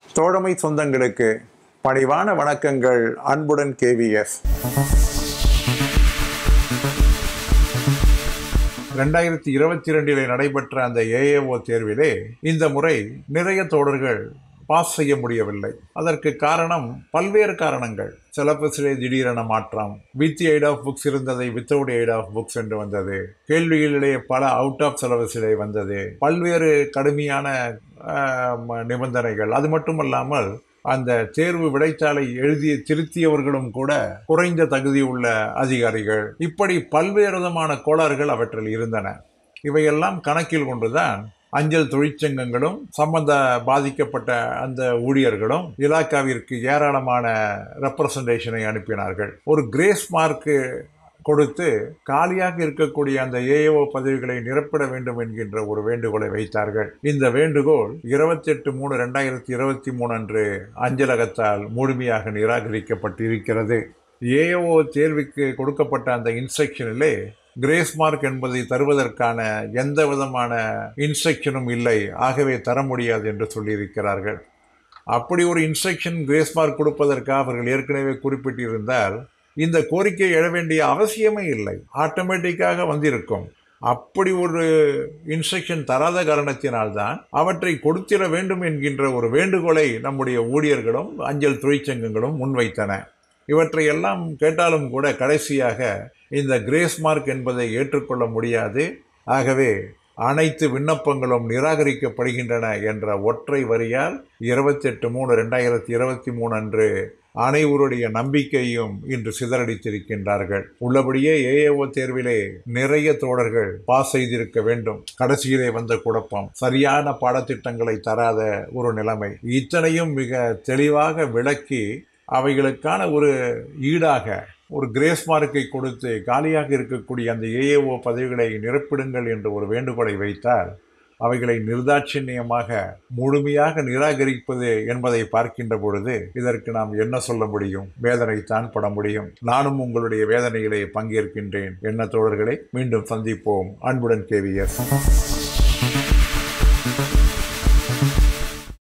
தோழமை சொந்தங்களுக்கு பணிவான வணக்கங்கள் அன்புடன் கேவிஎஸ் ரெண்டாயிரத்தி இருபத்தி ரெண்டிலே நடைபெற்ற அந்த ஏஏஓ தேர்விலே இந்த முறை நிறைய தோழர்கள் பாஸ் செய்ய முடியவில்லை அதற்கு காரணம் பல்வேறு காரணங்கள் சிலபஸிலே திடீரென மாற்றம் வித் எய்ட் ஆஃப் புக்ஸ் இருந்ததை வித்தவுட் எய்ட் ஆஃப் புக்ஸ் என்று வந்தது கேள்விகளிலே பல அவுட் ஆஃப் சிலபஸிலே வந்தது பல்வேறு கடுமையான ஆம், நிபந்தனைகள் அது மட்டுமல்லாமல் அந்த தேர்வு விடைத்தாளை எழுதி திருத்தியவர்களும் கூட குறைந்த தகுதி உள்ள அதிகாரிகள் இப்படி பல்வேறு விதமான கோளாறுகள் அவற்றில் இருந்தன இவையெல்லாம் கணக்கில் கொண்டுதான் அஞ்சல் தொழிற்சங்கங்களும் சம்பந்த பாதிக்கப்பட்ட அந்த ஊழியர்களும் இலாக்காவிற்கு ஏராளமான ரெப்ரசன்டேஷனை அனுப்பினார்கள் ஒரு கிரேஸ் மார்க்கு கொடுத்து காலியாக இருக்கக்கூடிய அந்த ஏஓ பதவிகளை நிரப்பிட வேண்டும் என்கின்ற ஒரு வேண்டுகோளை வைத்தார்கள் இந்த வேண்டுகோள் இருபத்தி எட்டு மூணு ரெண்டாயிரத்தி இருபத்தி மூணு அன்று அஞ்சலகத்தால் முழுமையாக நிராகரிக்கப்பட்டிருக்கிறது ஏஓ தேர்வுக்கு கொடுக்கப்பட்ட அந்த இன்ஸ்ட்ரக்ஷனிலே கிரேஸ் மார்க் என்பதை தருவதற்கான எந்த விதமான இன்ஸ்ட்ரக்ஷனும் இல்லை ஆகவே தர முடியாது என்று சொல்லியிருக்கிறார்கள் அப்படி ஒரு இன்ஸ்ட்ரக்ஷன் கிரேஸ் மார்க் கொடுப்பதற்காக அவர்கள் ஏற்கனவே குறிப்பிட்டிருந்தால் இந்த கோரிக்கை எழ வேண்டிய அவசியமே இல்லை ஆட்டோமேட்டிக்காக வந்திருக்கும் அப்படி ஒரு இன்ஸ்ட்ரக்ஷன் தராத காரணத்தினால்தான் அவற்றை கொடுத்திட வேண்டும் என்கின்ற ஒரு வேண்டுகோளை நம்முடைய ஊழியர்களும் அஞ்சல் தொழிற்சங்கங்களும் முன்வைத்தன இவற்றை எல்லாம் கேட்டாலும் கூட கடைசியாக இந்த கிரேஸ் மார்க் என்பதை ஏற்றுக்கொள்ள முடியாது ஆகவே அனைத்து விண்ணப்பங்களும் நிராகரிக்கப்படுகின்றன என்ற ஒற்றை வரியால் இருபத்தெட்டு மூணு ரெண்டாயிரத்தி இருபத்தி மூணு அன்று அனைவருடைய நம்பிக்கையும் இன்று சிதறடித்திருக்கின்றார்கள் உள்ளபடியே ஏஏஓ தேர்விலே நிறைய தோழர்கள் பாஸ் செய்திருக்க வேண்டும் கடைசியிலே வந்த குழப்பம் சரியான பாடத்திட்டங்களை தராத ஒரு நிலைமை இத்தனையும் மிக தெளிவாக விளக்கி அவைகளுக்கான ஒரு ஈடாக ஒரு கிரேஸ் மார்க்கை கொடுத்து காலியாக இருக்கக்கூடிய அந்த ஏஏஓ பதவிகளை நிரப்பிடுங்கள் என்று ஒரு வேண்டுகோளை வைத்தால் அவைகளை நிர்தாட்சிணியமாக முழுமையாக நிராகரிப்பது என்பதை பார்க்கின்ற பொழுது இதற்கு நாம் என்ன சொல்ல முடியும் வேதனைத்தான் பட முடியும் நானும் உங்களுடைய வேதனையிலே பங்கேற்கின்றேன் என்ன தோழர்களே மீண்டும் சந்திப்போம் அன்புடன் கேவியர்